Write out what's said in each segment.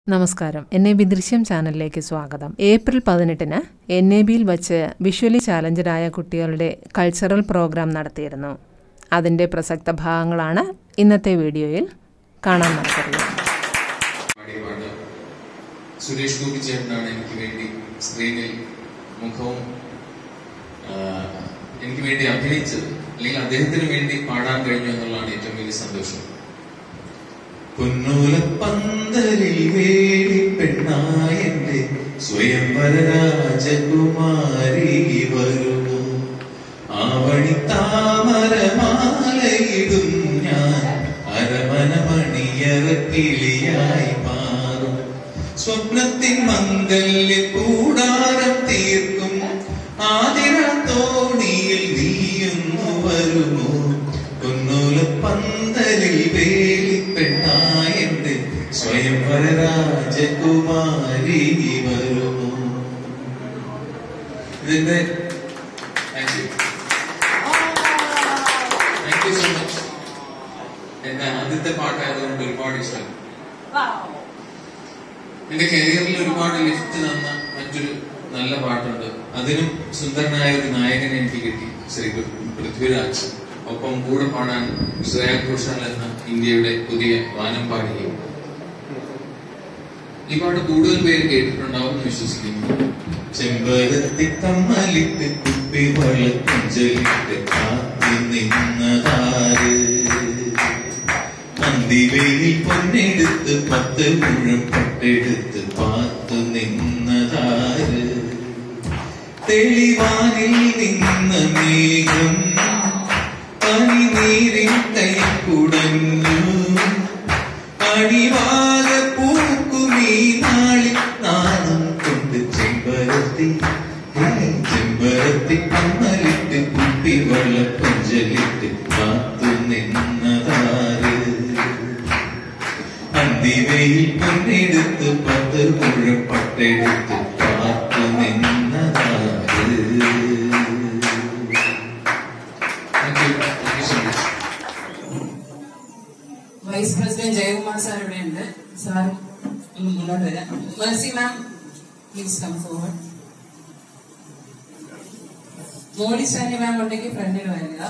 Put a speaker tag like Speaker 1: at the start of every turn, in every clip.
Speaker 1: നമസ്കാരം N A B ദൃശ്യം ചാനലിലേക്ക് സ്വാഗതം ഏപ്രിൽ പതിനെട്ടിന് എൻ എ ബിയിൽ വച്ച് വിഷ്വലി ചാലഞ്ചറായ കുട്ടികളുടെ കൾച്ചറൽ പ്രോഗ്രാം നടത്തിയിരുന്നു അതിൻ്റെ പ്രസക്ത ഭാഗങ്ങളാണ് ഇന്നത്തെ വീഡിയോയിൽ കാണാൻ നടക്കുന്നത്
Speaker 2: പാടിയ പാട്ട് സുരേഷ് ഗോപി ചേട്ടനാണ് എനിക്ക് വേണ്ടി സ്ക്രീനിൽ മുഖവും ആ, എനിക്ക് വേണ്ടി അഭിനയിച്ചത് അല്ലെങ്കിൽ അദ്ദേഹത്തിന് വേണ്ടി പാടാൻ കഴിഞ്ഞു എന്നുള്ളതാണ് ഏറ്റവും വലിയ സന്തോഷം പൊന്നൂലപ്പന്തലിൽ വേടി പെണ്ണായന്റെ സ്വയംവര രാജകുമാരി വരുമോ ആവണി താമരമാലയിടും ഞാൻ അരമന മണിയറക്കിളിയായി മാറും സ്വപ്നത്തിൻ മംഗല്യ കൂടാരം തീർക്കും ആതിര തോണിയിൽ നീയൊന്നു വരുമോ പൊന്നൂല പന്തലിൽ വേലിപ്പെണ്ണായന്റെ സ്വയംവര രാജകുമാരി വരുമോ ഇതിന്റെ thank you thank you so much എന്റെ ആദ്യത്തെ പാട്ടായതുകൊണ്ട് ഒരുപാട് ഇഷ്ടം എന്റെ കരിയറിൽ ഒരുപാട് ലിഫ്റ്റ് തന്ന മറ്റൊരു നല്ല പാട്ടുണ്ട് അതിനും സുന്ദരനായ ഒരു നായകനെ എനിക്ക് കിട്ടി ശ്രീ പൃഥ്വിരാജ് ഒപ്പം കൂടെ പാടാൻ ശ്രേയ ഘോഷാൽ എന്ന ഇന്ത്യയുടെ പുതിയ വാനം പാടുകയും ഈ പാട്ട് കൂടുതൽ പേര് കേട്ടിട്ടുണ്ടാവും എന്ന് വിശ്വസിക്കുന്നു ചെമ്പരത്തി കമ്മലിട്ട് കുപ്പി വളക്കുഞ്ചലിട്ട് കാത്തി നിന്നതാര് മന്ദിവേലിൽ പൊന്നെടുത്ത് പത്ത് മുഴം പട്ടെടുത്ത് പാത്തു നിന്നതാര് തെളിവാനിൽ നിന്ന മേഘം പനിനീരിൻ കൈ കുടഞ്ഞു അടിവാല പൂക്കുമീ നാളിൽ നാണം കൊണ്ട് ചെമ്പരത്തി ചെമ്പരത്തി കമ്മലിട്ട് കുപ്പി വെള്ളക്കൊഞ്ചലിട്ട് കാത്തു നിന്നതാര് അന്തിവയിൽ പൊന്നെടുത്ത് പത്ത് മുഴം പട്ടെടുത്ത് കാത്തു നിന്നതാര് Thank you. Thank you so much.
Speaker 3: Vice president Jayakumar sir ഇവിടെ ഉണ്ട് സാർ ഒന്ന് മുന്നോട്ട് വരാം Mercy ma'am please come forward മോഡി സ്റ്റാനി മാം ഉണ്ടെങ്കിൽ ഫ്രണ്ടിൽ വരിക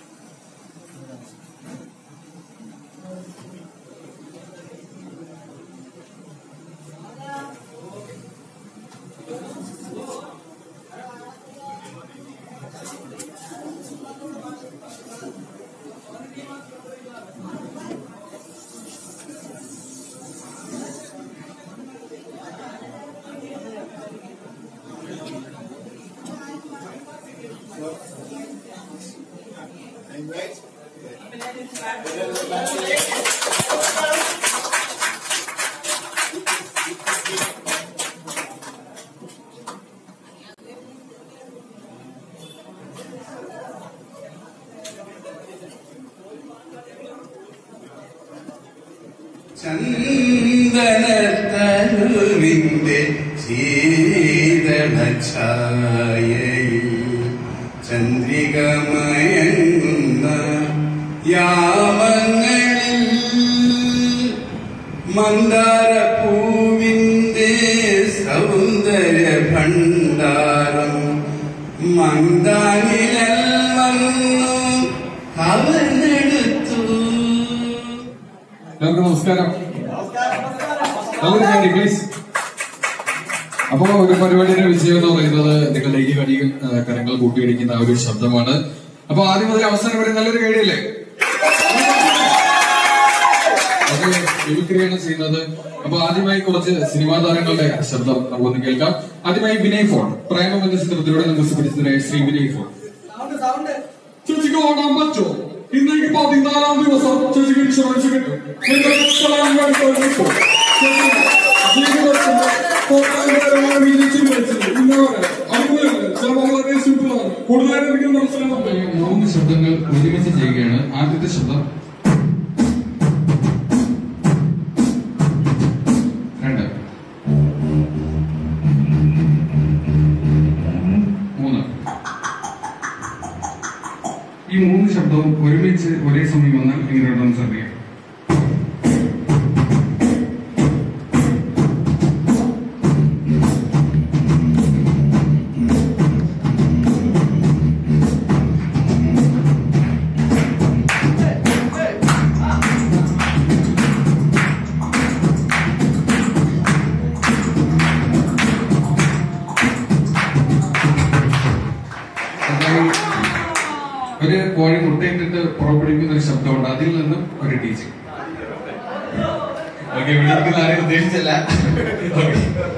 Speaker 4: ചന്ദനത്തരുവിന്റെ ശീതളഛായയിൽ ചന്ദ്രികമയങ്ങുന്ന യാമങ്ങളിൽ മന്ദാരപ്പൂവിന്റെ സൗന്ദര്യ ഭണ്ഡാരം മന്ദാനിലൽ വന്നു കവർന്നെടുത്തു
Speaker 5: എല്ലാവർക്കും നമസ്കാരം നല്ലൊരു കാര്യം പ്ലീസ് അപ്പോ ഒരു പരിപാടിയുടെ വിജയം എന്ന് പറയുന്നത് നിങ്ങളുടെ ഇരുകടികൾ ആ, കരങ്ങൾ കൂട്ടിയിടിക്കുന്ന ആ ഒരു ശബ്ദമാണ് അപ്പൊ ആദ്യം മുതൽ അവസാനം വരെ നല്ലൊരു കേടിയല്ലേ അത് മിമിക്രിയാണ് ചെയ്യുന്നത് അപ്പൊ ആദ്യമായി കുറച്ച് സിനിമാ താരങ്ങളുടെ ശബ്ദം നമുക്കൊന്ന് കേൾക്കാം ആദ്യമായി വിനയ് ഫോൺ പ്രേമം എന്ന ചിത്രത്തിലൂടെ നമുക്ക് സുപരിചിതനായ ശ്രീ വിനയ് ഫോൺ ചേച്ചിക്ക് ഓടാൻ പറ്റോ ഇന്നേക്ക് പതിനാലാം ദിവസം ചേച്ചിക്ക് ഇൻഷുറൻസ് കിട്ടും നിങ്ങൾക്ക് സ്ഥലം മേടിക്കാൻ കിട്ടും. ചേച്ചി ജീവിതത്തിന്റെ തൊട്ടടുത്ത വീതിച്ച് വിളിച്ചത്. ഇന്നവരെ അതുപോലെ ചിലപ്പോൾ വളരെ സിമ്പിൾ ആണ് കൂടുതലായിട്ട് എനിക്ക് മനസ്സിലാക്കാൻ മൂന്ന് ശബ്ദങ്ങൾ ഒരുമിച്ച് ചെയ്യുകയാണ് ആദ്യത്തെ ശബ്ദം രണ്ട് മൂന്ന് ഈ മൂന്ന് ശബ്ദവും ഒരുമിച്ച് ഒരേ സമയം വന്നാൽ എങ്ങനെയുണ്ടെന്ന് ശ്രദ്ധിക്കാം കോഴി മുട്ടയിട്ടിട്ട് പുറപ്പെടുവിക്കുന്ന ഒരു ശബ്ദമുണ്ട് അതിൽ നിന്നും ഒരു ടീച്ചിങ് ഓക്കെ വിളിക്കുന്ന ആരെയും ഉദ്ദേശിച്ചല്ല Okay.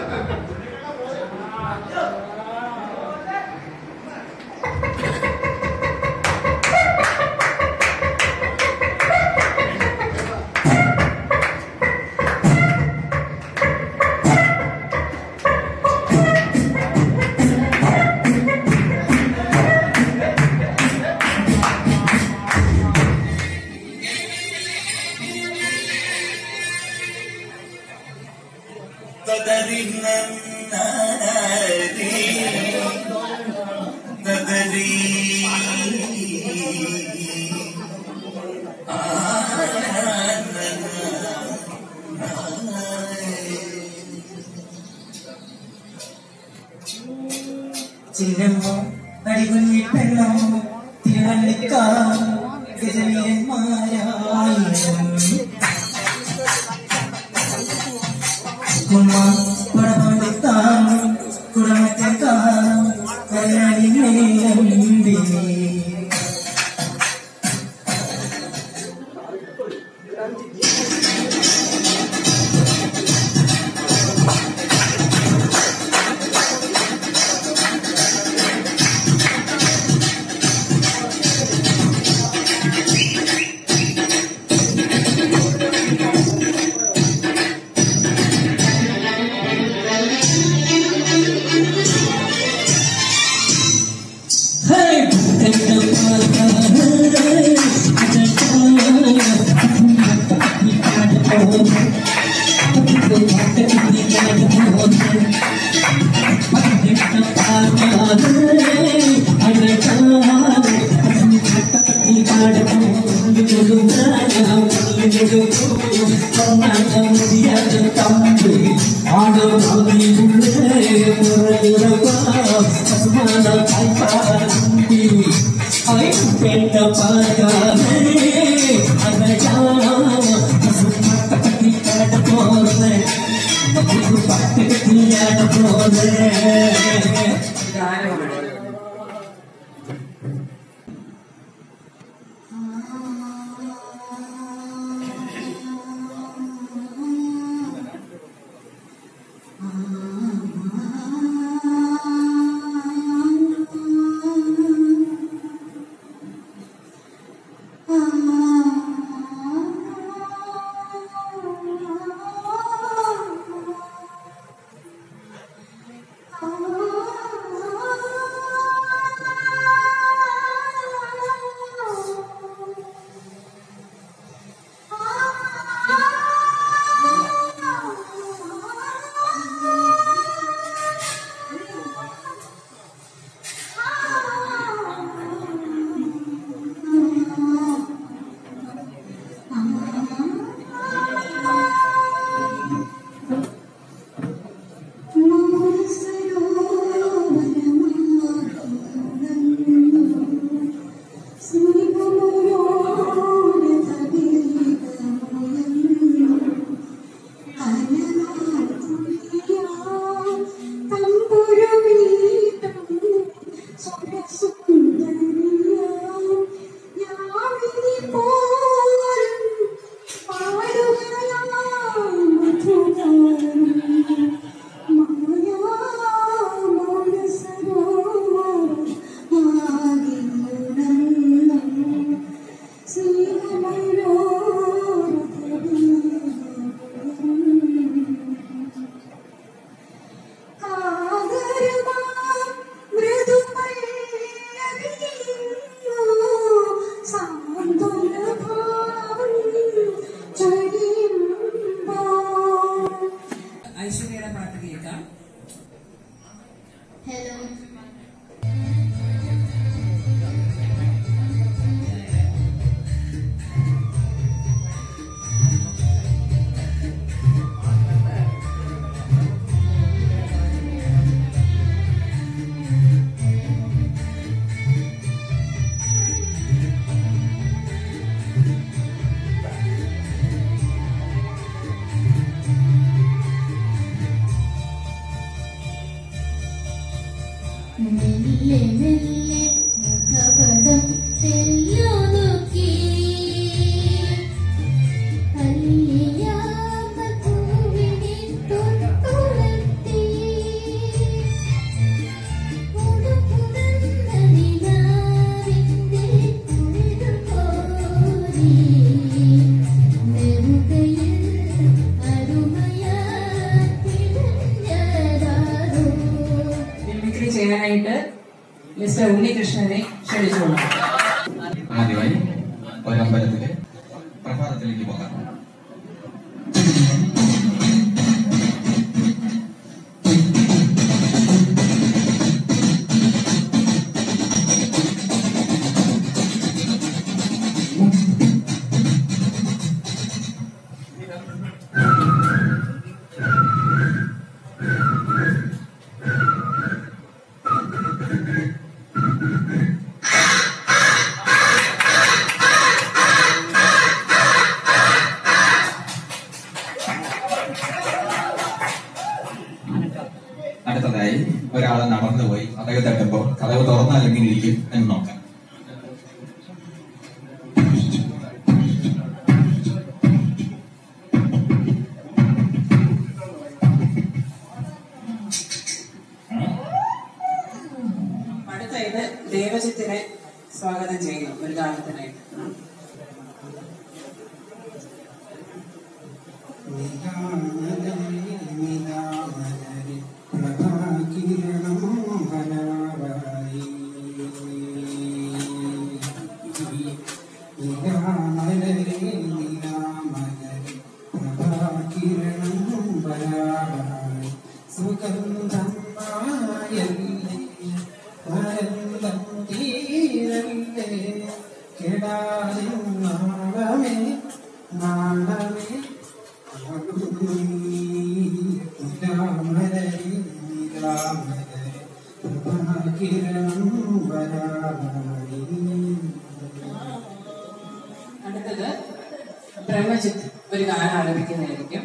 Speaker 6: ചിന്നമ്മോ അടികുഞ്ഞിപ്പെണ്ണോ തിരുവല്ലിക്കാർ ഗജവീരന്മാരായിരം കുമ്മ പടപണ്ടിത്താം കുടമറ്റക്കാം കല്യാണി മേലമ്പി
Speaker 3: ഐശ്വര്യയുടെ പാട്ട് കേൾക്കാം
Speaker 7: ഹലോ മെല്ലെ മെല്ലെ മുഖപടം തെല്ലും
Speaker 3: പറയാനായിട്ട് മിസ്റ്റർ ഉണ്ണികൃഷ്ണനെ ക്ഷണിച്ചുകൊള്ളു
Speaker 7: ആദ്യമായി ഒരമ്പലത്തിലെ പ്രഭാതത്തിലേക്ക് പോകാം അടുത്തതായി ഒരാൾ നടന്നുപോയി കഥക് തട്ടുമ്പോൾ കഥക് തുറന്നാൽ എങ്ങനെ ഇരിക്കും എന്ന് നോക്കാം
Speaker 3: അടുത്തായത് ദേവജിത്തിനെ സ്വാഗതം ചെയ്യുന്നു ഒരു ഗാനത്തിനായിട്ട്
Speaker 6: സുഗന്ധം പരന്തം തീരല്ലേ കെടാതെ നാളമേ നാളമേ
Speaker 3: അടുത്തത് ബ്രഹ്മജിത്ത് ഒരു ഗാനം ആലപിക്കുന്നതായിരിക്കും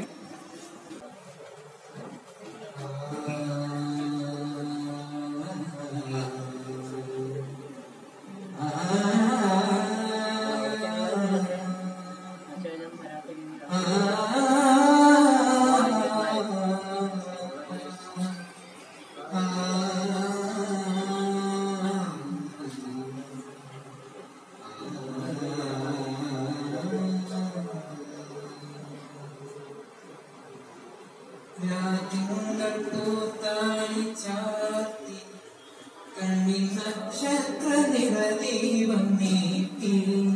Speaker 6: രാതിങ്കൾ പൂത്താലി ചാർത്തി കണ്ണിൽ നക്ഷത്ര നിറദീപം നീട്ടി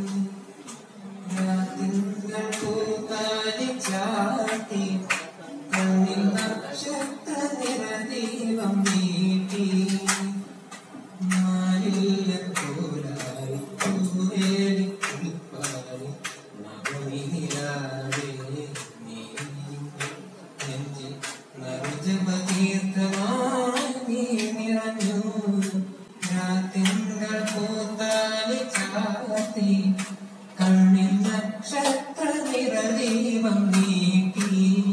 Speaker 6: രാതിങ്കൾ പൂത്താലി ചാർത്തി കണ്ണിൽ നക്ഷത്ര നിറദീപം നീട്ടി മാലില്ല കോലായി പൂവേലി കുളിപ്പായി നവനീരാവേ നീ നെഞ്ചിൽ നറുജപതീർത്ഥമായി നീ നിറഞ്ഞു രാത്തിങ്കൾ പൂത്താലി ചാർത്തി കണ്ണിൽ നക്ഷത്ര നിറദീപം നീട്ടി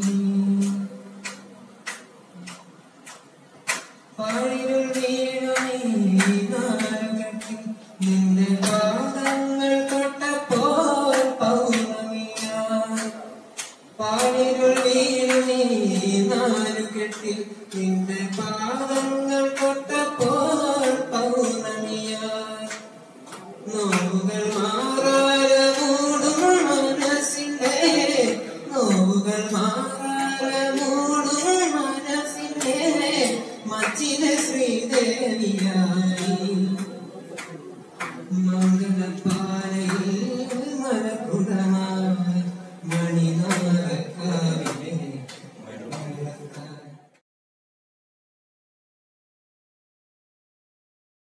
Speaker 6: പാടിരുൾ വീണു നീ നാലുകെട്ടി നിന്റെ പാദങ്ങൾ തൊട്ടപ്പോൾ പൗർണമിയായി പാടിരുൾ വീണു നീ നാലുകെട്ടി നിന്റെ പാദങ്ങൾ തൊട്ടപ്പോൾ പൗർണമിയായി നോവുകൾ മാറാതെ മൂടും മനസ്സിന്റെ നോവുകൾ മാറാതെ മൂടും മനസ്സിന്റെ മച്ചിലെ ശ്രീദേവിയായി മംഗളപ്പാലയിൽ മലക്കുടമായി